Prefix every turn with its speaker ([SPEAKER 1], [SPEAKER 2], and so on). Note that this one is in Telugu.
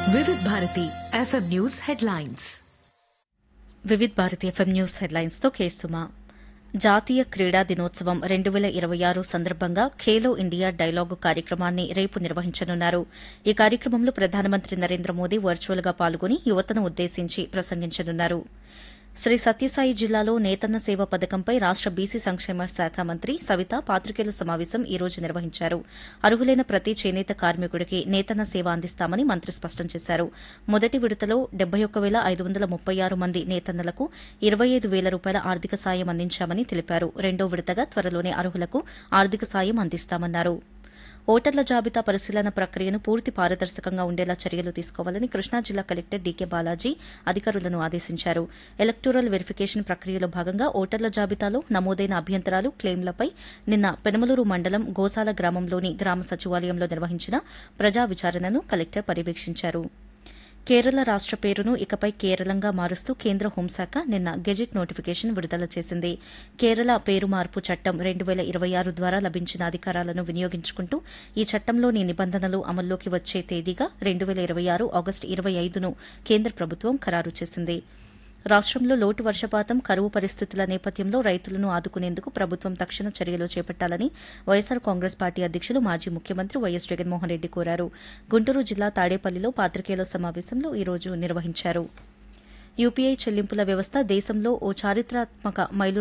[SPEAKER 1] వివిధ Bharati FM news headlines
[SPEAKER 2] Vividh Bharati FM news headlines తో కేసుమా జాతీయ క్రీడా దినోత్సవం రెండు వేల ఇరవై ఆరు సందర్భంగా ఖేలో ఇండియా డైలాగు కార్యక్రమాన్ని రేపు నిర్వహించనున్నారు ఈ కార్యక్రమంలో ప్రధానమంత్రి నరేంద్ర మోదీ వర్చువల్ గా పాల్గొని యువతను ఉద్దేశించి ప్రసంగించనున్నారు శ్రీ సత్యసాయి జిల్లాలో నేతన్న సేవ పథకంపై రాష్ట బీసీ సంక్షేమ శాఖ మంత్రి సవిత పాత్రికేయుల సమావేశం ఈ రోజు నిర్వహించారు అర్హులైన ప్రతి చేనేత కార్మికుడికి నేతన్న సేవ అందిస్తామని మంత్రి స్పష్టం చేశారు మొదటి విడతలో డెబ్బై ఒక్క వేల ఐదు వందల ముప్పై ఆరు మంది నేతన్నలకు ఇరవై ఐదు వేల రూపాయల ఆర్థిక సాయం అందించామని తెలిపారు రెండో విడతగా త్వరలోనే అర్హులకు ఆర్థిక సాయం అందిస్తామన్నారు ఓటర్ల జాబితా పరిశీలన ప్రక్రియను పూర్తి పారదర్శకంగా ఉండేలా చర్యలు తీసుకోవాలని కృష్ణా జిల్లా కలెక్టర్ డీకే బాలాజీ అధికారులను ఆదేశించారు ఎలక్టోరల్ వెరిఫికేషన్ ప్రక్రియలో భాగంగా ఓటర్ల జాబితాలో నమోదైన అభ్యంతరాలు క్లెయిమ్లపై నిన్న పెనమలూరు మండలం గోసాల గ్రామంలోని గ్రామ సచివాలయంలో నిర్వహించిన ప్రజా విచారణను కలెక్టర్ పర్యవేక్షించారు కేరళ రాష్ట పేరును ఇకపై కేరళంగా మారుస్తూ కేంద్ర హోంశాఖ నిన్న గెజిట్ నోటిఫికేషన్ విడుదల చేసింది కేరళ పేరు మార్పు చట్టం రెండు వేల ఇరవై ఆరు ద్వారా లభించిన అధికారాలను వినియోగించుకుంటూ ఈ చట్టంలోని నిబంధనలు అమల్లోకి వచ్చే తేదీగా రెండు వేల ఇరవై ఆరు ఆగస్టు ఇరవై ఐదును కేంద్ర ప్రభుత్వం ఖరారు చేసింది రాష్టంలో లోటు వర్షపాతం కరువు పరిస్థితుల నేపథ్యంలో రైతులను ఆదుకునేందుకు ప్రభుత్వం తక్షణ చర్యలు చేపట్టాలని వైఎస్సార్ కాంగ్రెస్ పార్టీ అధ్యకులు మాజీ ముఖ్యమంత్రి వైఎస్ జగన్మోహన్ రెడ్డి కోరారు గుంటూరు జిల్లా తాడేపల్లిలో పాత్రికేయుల సమావేశంలో ఈ రోజు నిర్వహించారు యూపీఐ చెల్లింపుల వ్యవస్థ దేశంలో ఓ చారిత్రాత్మక మైలు